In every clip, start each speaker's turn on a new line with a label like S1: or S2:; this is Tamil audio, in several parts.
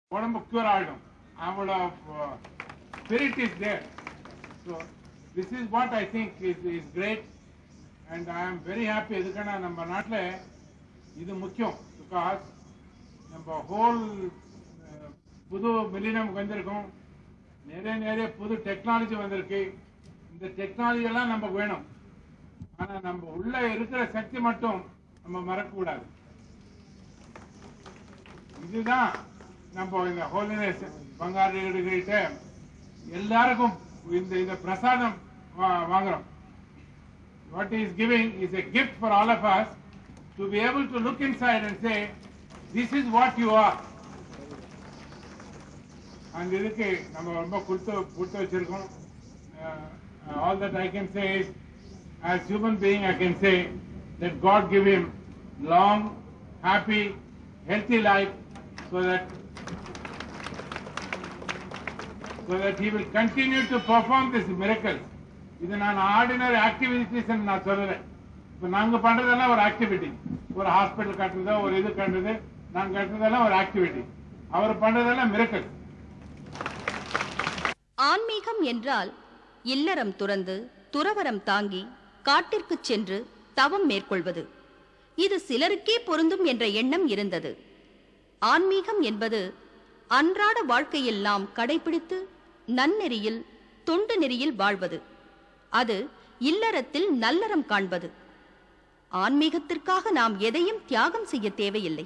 S1: உடம்பு கியூர் ஆகிடும் அவங்களோட spirit is there so this is what I think is is great and I am very happy எதுக்குன்னா நம்ம நாட்டில் இது முக்கியம் பிகாஸ் நம்ம ஹோல் புது மில்லினம் வந்திருக்கோம் நிறைய நிறைய புது டெக்னாலஜி வந்திருக்கு இந்த டெக்னாலஜி எல்லாம் நமக்கு வேணும் ஆனா நம்ம உள்ள இருக்கிற சக்தி மட்டும் நம்ம மறக்கக்கூடாது இதுதான் நம்ம இந்த ஹோலினஸ் பங்காளிகிட்ட எல்லாருக்கும் இந்த இந்த பிரசாதம் வா- வாங்குறோம் what he is giving is a gift for all of us to be able to look inside and say, this is what you are. அந்த இதுக்கு நம்ம ரொம்ப கொடுத்து கொடுத்து வச்சிருக்கோம் all that I can say is as human being I can say that God give him long happy healthy life so that so that he will continue to perform this miracles. இது நான் ஆர்டினரி ஆக்டிவிட்டிஸ் நான் சொல்றேன் இப்ப நாங்க பண்றதெல்லாம் ஒரு ஆக்டிவிட்டி ஒரு ஹாஸ்பிட்டல் கட்டுறதோ ஒரு இது கட்டுறது நாங்க கட்டுறதெல்லாம் ஒரு ஆக்டிவிட்டி அவர் பண்றதெல்லாம் மிரக்கல்
S2: ஆன்மீகம் என்றால் இல்லறம் துறந்து துறவரம் தாங்கி காட்டிற்குச் சென்று தவம் மேற்கொள்வது இது சிலருக்கே பொருந்தும் என்ற எண்ணம் இருந்தது ஆன்மீகம் என்பது அன்றாட வாழ்க்கையில் நாம் கடைபிடித்து நன்னெறியில் தொண்டு நெறியில் வாழ்வது அது இல்லறத்தில் நல்லறம் காண்பது ஆன்மீகத்திற்காக நாம் எதையும் தியாகம் செய்ய தேவையில்லை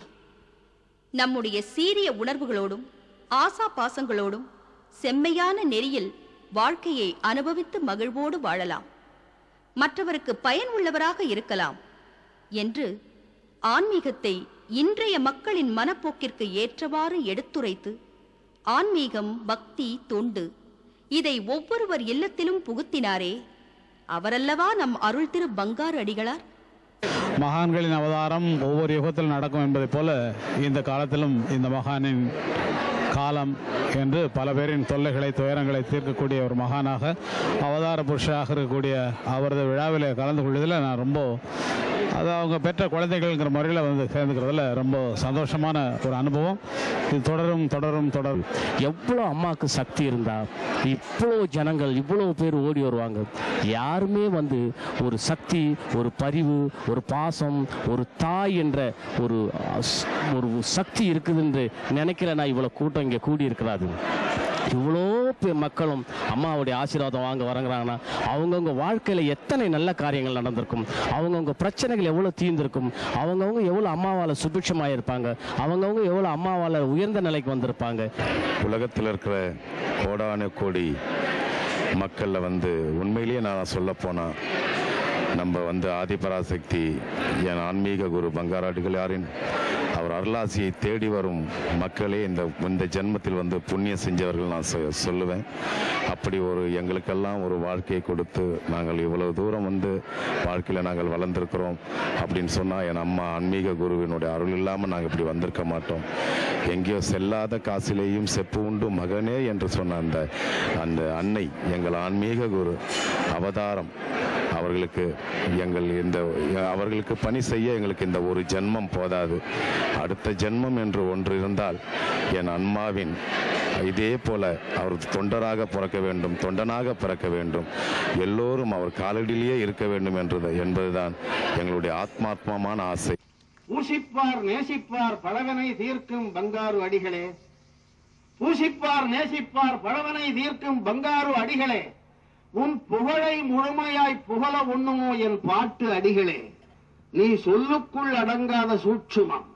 S2: நம்முடைய சீரிய உணர்வுகளோடும் ஆசா பாசங்களோடும் செம்மையான நெறியில் வாழ்க்கையை அனுபவித்து மகிழ்வோடு வாழலாம் மற்றவருக்கு பயன் உள்ளவராக இருக்கலாம் என்று ஆன்மீகத்தை இன்றைய மக்களின் மனப்போக்கிற்கு ஏற்றவாறு எடுத்துரைத்து ஆன்மீகம் பக்தி தொண்டு இதை ஒவ்வொருவர் இல்லத்திலும் புகுத்தினாரே அவரல்லவா நம் அருள் திரு பங்காரு அடிகளார்
S3: மகான்களின் அவதாரம் ஒவ்வொரு யுகத்தில் நடக்கும் என்பதைப் போல இந்த காலத்திலும் இந்த மகானின் காலம் என்று பல பேரின் தொல்லைகளை துயரங்களை தீர்க்கக்கூடிய ஒரு மகானாக அவதார புருஷராக இருக்கக்கூடிய அவரது விழாவில் கலந்து கொள்வதில் நான் ரொம்ப அது அவங்க பெற்ற குழந்தைகள்ங்கிற முறையில் வந்து சேர்ந்துக்கிறதுல ரொம்ப சந்தோஷமான ஒரு அனுபவம் இது தொடரும் தொடரும் தொடரும்
S4: எவ்வளோ அம்மாவுக்கு சக்தி இருந்தா இவ்வளோ ஜனங்கள் இவ்வளோ பேர் ஓடி வருவாங்க யாருமே வந்து ஒரு சக்தி ஒரு பரிவு ஒரு பாசம் ஒரு தாய் என்ற ஒரு அஸ்- ஒரு சக்தி இருக்குது என்று நினைக்கிறேன் இவ்வளோ கூட்டம் இங்கே கூடி இருக்கிறாது இவ்வளோ பே- மக்களும் அம்மாவுடைய ஆசீர்வாதம் வாங்க வரங்குறாங்கன்னா அவங்கவுங்க வாழ்க்கையில் எத்தனை நல்ல காரியங்கள் நடந்திருக்கும் அவங்கவுங்க பிரச்சனைகள் எவ்வளோ தீர்ந்திருக்கும் அவங்கவுங்க எவ்வளோ அம்மாவால் சுபிட்சமாக இருப்பாங்க அவங்கவுங்க எவ்வளோ அம்மாவால் உயர்ந்த நிலைக்கு வந்திருப்பாங்க
S5: உலகத்தில் இருக்கிற கோடான கோடி மக்களில் வந்து உண்மையிலேயே நான் சொல்ல போனால் நம்ம வந்து ஆதிபராசக்தி என் ஆன்மீக குரு பங்காராட்டுகளாரின் அவர் அருளாசியை தேடி வரும் மக்களே இந்த இந்த ஜென்மத்தில் வந்து புண்ணியம் செஞ்சவர்கள் நான் சொ- சொல்லுவேன் அப்படி ஒரு எங்களுக்கெல்லாம் ஒரு வாழ்க்கையை கொடுத்து நாங்கள் இவ்வளவு தூரம் வந்து வாழ்க்கையில் நாங்கள் வளர்ந்துருக்கிறோம் அப்படின்னு சொன்னால் என் அம்மா ஆன்மீக குருவினுடைய அருள் இல்லாமல் நாங்கள் இப்படி வந்திருக்க மாட்டோம் எங்கேயோ செல்லாத காசிலேயும் செப்பு உண்டு மகனே என்று சொன்ன அந்த அந்த அன்னை எங்கள் ஆன்மீக குரு அவதாரம் அவர்களுக்கு எங்கள் இந்த அவர்களுக்கு பணி செய்ய எங்களுக்கு இந்த ஒரு ஜென்மம் போதாது அடுத்த ஜென்மம் என்று ஒன்று இருந்தால் என் அன்மாவின் இதே போல அவர் தொண்டராக பிறக்க வேண்டும் தொண்டனாக பிறக்க வேண்டும் எல்லோரும் அவர் காலடியிலேயே இருக்க வேண்டும் என்றது என்பதுதான் எங்களுடைய ஆத்மாத்மமான ஆசை
S6: பூசிப்பார் நேசிப்பார் பழவனை தீர்க்கும் பங்காரு அடிகளே பூசிப்பார் நேசிப்பார் பழவனை தீர்க்கும் பங்காரு அடிகளே உன் புகழை முழுமையாய் புகழ உண்ணுமோ என் பாட்டு அடிகளே நீ சொல்லுக்குள் அடங்காத சூட்சுமம்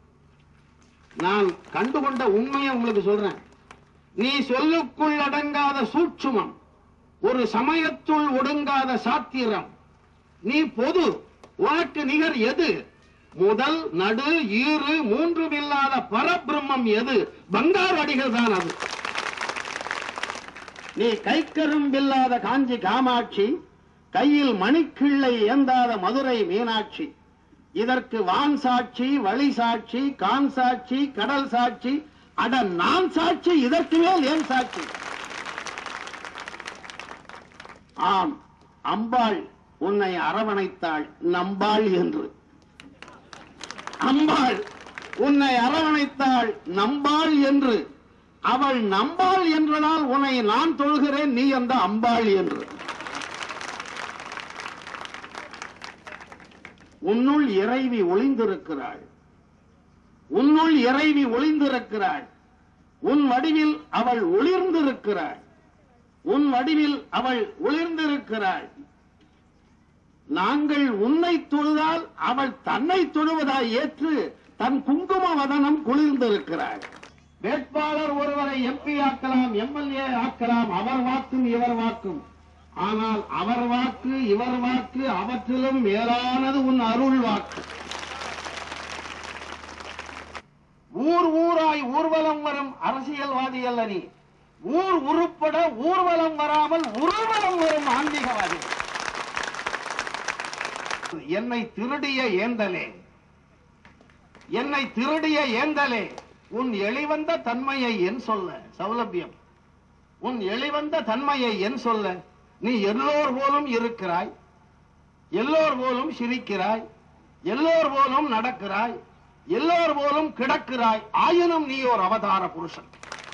S6: நான் கண்டுகொண்ட உண்மையை உங்களுக்கு சொல்றேன் நீ சொல்லுக்குள் அடங்காத சூட்சுமம் ஒரு சமயத்துள் ஒடுங்காத சாத்திரம் நீ பொது உனக்கு நிகர் எது முதல் நடு ஈறு மூன்றும் இல்லாத பரபிரம்மம் எது பங்காரு அடிகள் தான் அது நீ கைக்கரும்பில்லாத காஞ்சி காமாட்சி கையில் மணிக்கிள்ளை ஏந்தாத மதுரை மீனாட்சி இதற்கு வான் சாட்சி வழி சாட்சி கான் சாட்சி கடல் சாட்சி அட நான் சாட்சி இதற்கு மேல் ஏன் சாட்சி ஆம் அம்பாள் உன்னை அரவணைத்தாள் நம்பாள் என்று அம்பாள் உன்னை அரவணைத்தாள் நம்பாள் என்று அவள் நம்பாள் என்றனால் உன்னை நான் தொழுகிறேன் நீ அந்த அம்பாள் என்று உன்னுள் இறைவி ஒளிந்திருக்கிறாள் உன்னுள் இறைவி ஒளிந்திருக்கிறாள் உன் வடிவில் அவள் ஒளிர்ந்திருக்கிறாள் உன் வடிவில் அவள் ஒளிர்ந்திருக்கிறாள் நாங்கள் உன்னை தொழுதால் அவள் தன்னை தொழுவதாய் ஏற்று தன் குங்கும வதனம் குளிர்ந்திருக்கிறாள் வேட்பாளர் ஒருவரை எம்பி ஆக்கலாம் எம்எல்ஏ ஆக்கலாம் அவர் வாக்கும் இவர் வாக்கும் ஆனால் அவர் வாக்கு இவர் வாக்கு அவற்றிலும் மேலானது உன் அருள் வாக்கு ஊர் ஊராய் ஊர்வலம் வரும் அரசியல்வாதி அல்ல நீ ஊர் உருப்பட ஊர்வலம் வராமல் ஊர்வலம் வரும் ஆன்மீகவாதி என்னை திருடிய ஏந்தலே என்னை திருடிய ஏந்தலே உன் எளிவந்த தன்மையை என் சொல்ல சௌலபியம் உன் எளிவந்த தன்மையை என் சொல்ல நீ எல்லோர் போலும் இருக்கிறாய் எல்லோர் போலும் சிரிக்கிறாய் எல்லோர் போலும் நடக்கிறாய் எல்லோர் போலும் கிடக்கிறாய் ஆயினும் நீ ஒரு அவதார புருஷன்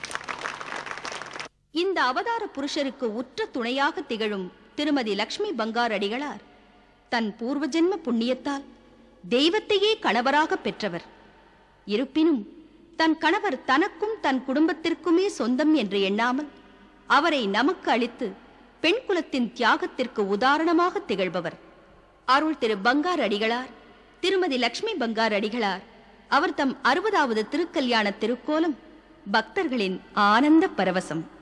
S2: இந்த அவதார புருஷருக்கு உற்ற துணையாக திகழும் திருமதி லக்ஷ்மி பங்கார் அடிகளார் தன் பூர்வ ஜென்ம புண்ணியத்தால் தெய்வத்தையே கணவராக பெற்றவர் இருப்பினும் தன் கணவர் தனக்கும் தன் குடும்பத்திற்குமே சொந்தம் என்று எண்ணாமல் அவரை நமக்கு அளித்து பெண் குலத்தின் தியாகத்திற்கு உதாரணமாக திகழ்பவர் அருள் திரு பங்கார் அடிகளார் திருமதி லக்ஷ்மி பங்கார் அடிகளார் அவர் தம் அறுபதாவது திருக்கல்யாண திருக்கோலம் பக்தர்களின் ஆனந்த பரவசம்